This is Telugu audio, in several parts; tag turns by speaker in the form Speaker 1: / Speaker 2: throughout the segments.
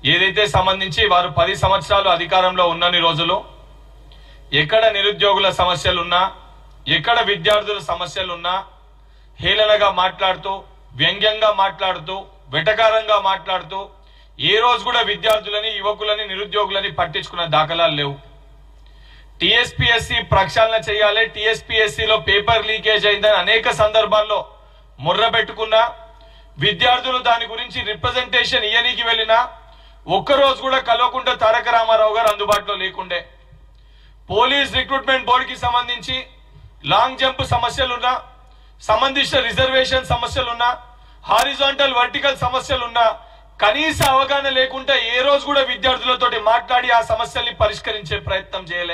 Speaker 1: ఏదైతే సంబంధించి వారు పది సంవత్సరాలు అధికారంలో ఉన్నన్ని రోజులు ఎక్కడ నిరుద్యోగుల సమస్యలున్నా ఎక్కడ విద్యార్థుల సమస్యలున్నా హేళనగా మాట్లాడుతూ వ్యంగ్యంగా మాట్లాడుతూ వెటకారంగా మాట్లాడుతూ ఏ రోజు కూడా విద్యార్థులని యువకులని నిరుద్యోగులని పట్టించుకున్న దాఖలాలు లేవు టిఎస్పిఎస్సి ప్రక్షాళన చేయాలి TSPSC లో పేపర్ లీకేజ్ అయిందని అనేక సందర్భాల్లో ముర్ర పెట్టుకున్నా విద్యార్థులు దాని గురించి రిప్రజెంటేషన్ ఇయ్యనీకి వెళ్ళినా ఒక్కరోజు కూడా కలవకుండా తారక రామారావు గారు అందుబాటులో లేకుండే పోలీస్ రిక్రూట్మెంట్ బోర్డుకి సంబంధించి లాంగ్ జంప్ సమస్యలున్నా సంబంధించిన రిజర్వేషన్ సమస్యలున్నా హారిజాంటల్ వర్టికల్ సమస్యలున్నా కనీస అవగాహన లేకుండా ఏ రోజు కూడా విద్యార్థులతోటి మాట్లాడి ఆ సమస్యల్ని పరిష్కరించే ప్రయత్నం చేయలే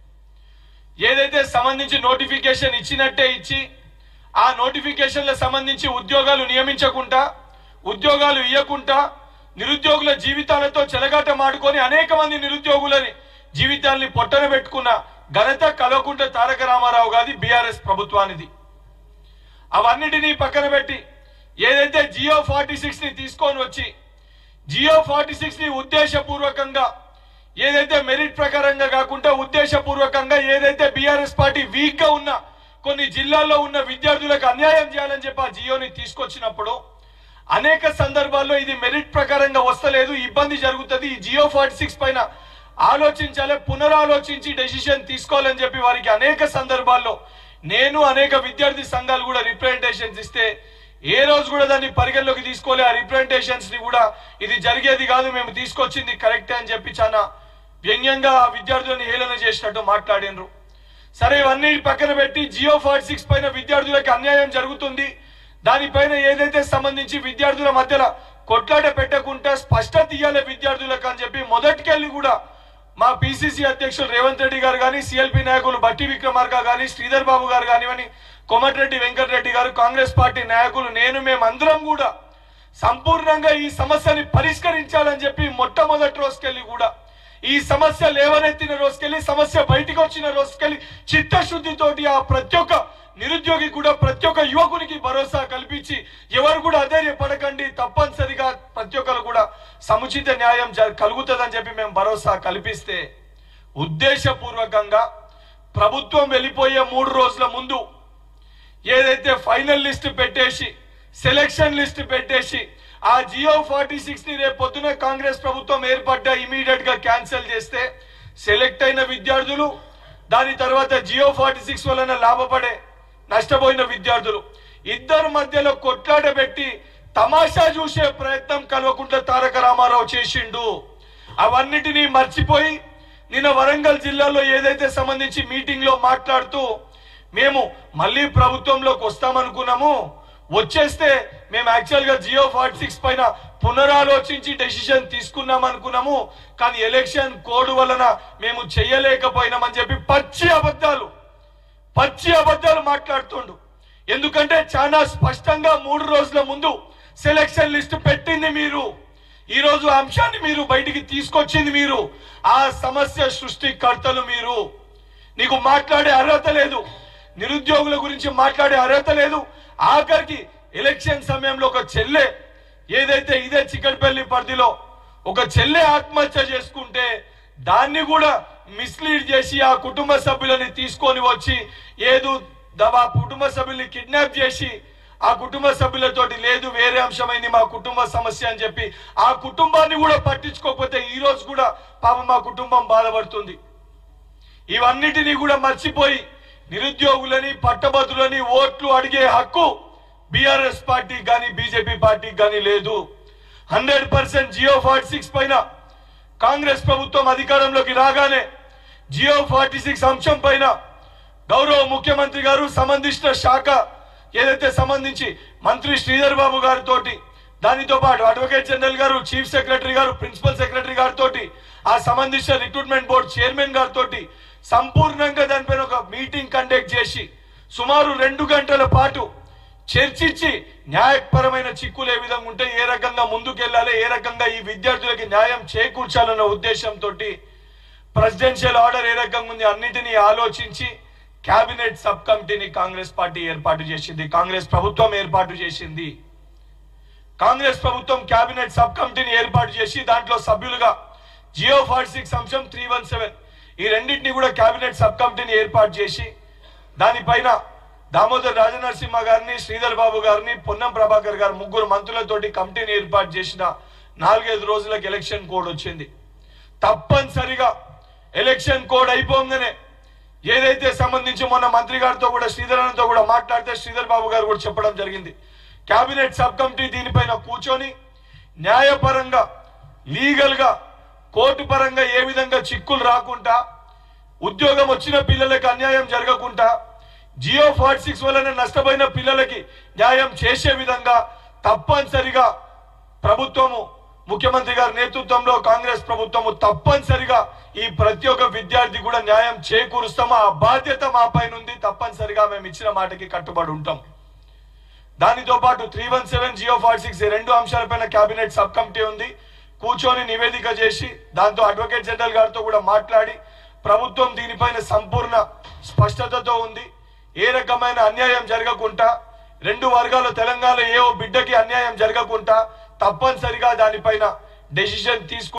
Speaker 1: ఏదైతే సంబంధించి నోటిఫికేషన్ ఇచ్చినట్టే ఇచ్చి ఆ నోటిఫికేషన్ల సంబంధించి ఉద్యోగాలు నియమించకుండా ఉద్యోగాలు ఇవ్వకుండా నిరుద్యోగుల జీవితాలతో చెలగాట మాడుకొని అనేక మంది నిరుద్యోగులని జీవితాల్ని పొట్టన పెట్టుకున్న ఘనత కలవకుంట తారక రామారావు గారి బీఆర్ఎస్ ప్రభుత్వానిది అవన్నిటినీ పక్కన పెట్టి ఏదైతే జియో ఫార్టీ సిక్స్ ని తీసుకొని వచ్చి జియో ఫార్టీ సిక్స్ ని ఉద్దేశపూర్వకంగా ఏదైతే మెరిట్ ప్రకారంగా కాకుండా ఉద్దేశపూర్వకంగా ఏదైతే బీఆర్ఎస్ పార్టీ వీక్ గా ఉన్న కొన్ని జిల్లాల్లో ఉన్న విద్యార్థులకు అన్యాయం చేయాలని చెప్పి ఆ జియోని తీసుకొచ్చినప్పుడు అనేక సందర్భాల్లో ఇది మెరిట్ ప్రకారంగా వస్తలేదు ఇబ్బంది జరుగుతుంది ఈ జియో ఫార్టీ సిక్స్ పైన ఆలోచించాలి పునరాలోచించి డెసిషన్ తీసుకోవాలని చెప్పి వారికి అనేక సందర్భాల్లో నేను అనేక విద్యార్థి సంఘాలు కూడా రిప్రజెంటేషన్స్ ఇస్తే ఏ రోజు కూడా దాన్ని పరిగణలోకి తీసుకోలే ఆ రిప్రజెంటేషన్స్ ని కూడా ఇది జరిగేది కాదు మేము తీసుకొచ్చింది కరెక్టే అని చెప్పి చాలా వ్యంగ్యంగా ఆ విద్యార్థులను హేళన చేసినట్టు మాట్లాడినరు సరే ఇవన్నీ పక్కన పెట్టి జియో ఫార్టీ సిక్స్ పైన విద్యార్థులకు అన్యాయం జరుగుతుంది దానిపైన ఏదైతే సంబంధించి విద్యార్థుల మధ్యలో కొట్లాట పెట్టకుండా స్పష్టత ఇయ్యాలి విద్యార్థులకు అని చెప్పి మొదటికెళ్ళి కూడా మా పిసిసి అధ్యక్షులు రేవంత్ రెడ్డి గారు కానీ సిఎల్పి నాయకులు బట్టి విక్రమార్క కానీ శ్రీధర్ బాబు గారు కానివ్వని కోమటిరెడ్డి వెంకటరెడ్డి గారు కాంగ్రెస్ పార్టీ నాయకులు నేను మేమందరం కూడా సంపూర్ణంగా ఈ సమస్యని పరిష్కరించాలని చెప్పి మొట్టమొదటి రోజుకెళ్ళి కూడా ఈ సమస్య లేవనెత్తిన రోజుకెళ్ళి సమస్య బయటికి వచ్చిన రోజుకెళ్ళి చిత్తశుద్ధితోటి ఆ ప్రతి ఒక్క నిరుద్యోగి కూడా ప్రతి ఒక్క యువకునికి భరోసా కల్పించి ఎవరు కూడా అధైర్యపడకండి తప్పనిసరిగా ప్రతి ఒక్కరు కూడా సముచిత న్యాయం జ- కలుగుతుందని చెప్పి మేము భరోసా కల్పిస్తే ఉద్దేశపూర్వకంగా ప్రభుత్వం వెళ్ళిపోయే మూడు రోజుల ముందు ఏదైతే ఫైనల్ లిస్ట్ పెట్టేసి సెలక్షన్ లిస్ట్ పెట్టేసి ఆ జియో ఫార్టీ సిక్స్ ని రేపు పొద్దున కాంగ్రెస్ ప్రభుత్వం ఏర్పడ్డ ఇమీడియట్ గా క్యాన్సిల్ చేస్తే సెలెక్ట్ అయిన విద్యార్థులు దాని తర్వాత జియో ఫార్టీ సిక్స్ వలన లాభపడే నష్టపోయిన విద్యార్థులు ఇద్దరు మధ్యలో కొట్లాట పెట్టి తమాషా చూసే ప్రయత్నం కలవకుండా తారక రామారావు చేసిండు అవన్నిటినీ మర్చిపోయి నిన్న వరంగల్ జిల్లాలో ఏదైతే సంబంధించి మీటింగ్ లో మాట్లాడుతూ మేము మళ్ళీ ప్రభుత్వంలోకి వస్తామనుకున్నాము వచ్చేస్తే మేము యాక్చువల్ గా జియో ఫార్టీ సిక్స్ పైన పునరాలోచించి డెసిషన్ తీసుకున్నాం అనుకున్నాము కానీ ఎలక్షన్ కోడ్ వలన మేము చెయ్యలేకపోయినామని చెప్పి పచ్చి అబద్ధాలు పచ్చి అబద్ధాలు మాట్లాడుతుండు ఎందుకంటే చాలా స్పష్టంగా మూడు రోజుల ముందు సెలక్షన్ లిస్ట్ పెట్టింది మీరు ఈ రోజు ఆ అంశాన్ని మీరు బయటికి తీసుకొచ్చింది మీరు ఆ సమస్య సృష్టికర్తలు మీరు నీకు మాట్లాడే అర్హత లేదు నిరుద్యోగుల గురించి మాట్లాడే అర్హత లేదు ఆఖరికి ఎలక్షన్ సమయంలో ఒక చెల్లె ఏదైతే ఇదే చిక్కడపల్లి పరిధిలో ఒక చెల్లె ఆత్మహత్య చేసుకుంటే దాన్ని కూడా మిస్లీడ్ చేసి ఆ కుటుంబ సభ్యులని తీసుకొని వచ్చి ఏదో ద- ఆ కుటుంబ సభ్యుల్ని కిడ్నాప్ చేసి ఆ కుటుంబ సభ్యులతోటి లేదు వేరే అంశమైంది మా కుటుంబ సమస్య అని చెప్పి ఆ కుటుంబాన్ని కూడా పట్టించుకోకపోతే ఈ రోజు కూడా పాపం మా కుటుంబం బాధపడుతుంది ఇవన్నిటినీ కూడా మర్చిపోయి నిరుద్యోగులని పట్టభద్రులని ఓట్లు అడిగే హక్కు బీఆర్ఎస్ పార్టీ కానీ బీజేపీ పార్టీకి కానీ లేదు hundred percent GO forty six పైన కాంగ్రెస్ ప్రభుత్వం అధికారంలోకి రాగానే జియో ఫార్టీ సిక్స్ అంశం పైన గౌరవ ముఖ్యమంత్రి గారు సంబంధించిన శాఖ ఏదైతే సంబంధించి మంత్రి శ్రీధర్ బాబు గారితో దానితో పాటు అడ్వకేట్ జనరల్ గారు చీఫ్ సెక్రటరీ గారు ప్రిన్సిపల్ సెక్రటరీ గారితో ఆ సంబంధించిన రిక్రూట్మెంట్ బోర్డు చైర్మన్ గారితో సంపూర్ణంగా దానిపైన ఒక మీటింగ్ కండక్ట్ చేసి సుమారు రెండు గంటల పాటు చర్చించి న్యాయపరమైన చిక్కులు ఏ విధంగా ఉంటే ఏ రకంగా ముందుకెళ్లాలి ఏ రకంగా ఈ విద్యార్థులకి న్యాయం చేకూర్చాలన్న ఉద్దేశంతో ప్రెసిడెన్షియల్ ఆర్డర్ ఏ రకంగా ఉంది అన్నిటినీ ఆలోచించి కేబినెట్ సబ్ కమిటీని కాంగ్రెస్ పార్టీ ఏర్పాటు చేసింది కాంగ్రెస్ ప్రభుత్వం ఏర్పాటు చేసింది కాంగ్రెస్ ప్రభుత్వం కేబినెట్ సబ్ కమిటీని ఏర్పాటు చేసి దాంట్లో సభ్యులుగా జియో ఫార్టీ సిక్స్ అంశం త్రీ వన్ సెవెన్ ఈ రెండింటిని కూడా కేబినెట్ సబ్ కమిటీని ఏర్పాటు చేసి దానిపైన దామోదర్ రాజనరసింహ గారిని శ్రీధర్ బాబు గారిని పొన్నం ప్రభాకర్ గారు ముగ్గురు మంత్రులతోటి కమిటీని ఏర్పాటు చేసిన నాలుగైదు రోజులకు ఎలక్షన్ కోడ్ వచ్చింది తప్పనిసరిగా ఎలక్షన్ కోడ్ అయిపోగానే ఏదైతే సంబంధించి మొన్న మంత్రి గారితో కూడా శ్రీధరన్తో కూడా మాట్లాడితే శ్రీధర్ బాబు గారు కూడా చెప్పడం జరిగింది కేబినెట్ సబ్ కమిటీ దీనిపైన కూర్చొని న్యాయపరంగా లీగల్ గా కోర్టు పరంగా ఏ విధంగా చిక్కులు రాకుండా ఉద్యోగం వచ్చిన పిల్లలకు అన్యాయం జరగకుండా జియో ఫార్టీ సిక్స్ వలన నష్టపోయిన పిల్లలకి న్యాయం చేసే విధంగా తప్పనిసరిగా ప్రభుత్వము ముఖ్యమంత్రి గారి నేతృత్వంలో కాంగ్రెస్ ప్రభుత్వము తప్పనిసరిగా ఈ ప్రతి ఒక్క విద్యార్థి కూడా న్యాయం చేకూరుస్తాము ఆ బాధ్యత మా పైన ఉంది తప్పనిసరిగా మేము ఇచ్చిన మాటకి కట్టుబడి ఉంటాం దానితో పాటు three one seven GO forty six ఈ రెండు అంశాలపైన కేబినెట్ సబ్ కమిటీ ఉంది కూర్చొని నివేదిక చేసి దాంతో అడ్వకేట్ జనరల్ గారితో కూడా మాట్లాడి ప్రభుత్వం దీనిపైన సంపూర్ణ స్పష్టతతో ఉంది ఏ రకమైన అన్యాయం జరగకుండా రెండు వర్గాల తెలంగాణ ఏ ఓ బిడ్డకి అన్యాయం జరగకుండా తప్పనిసరిగా దానిపైన డెసిషన్ తీసుకు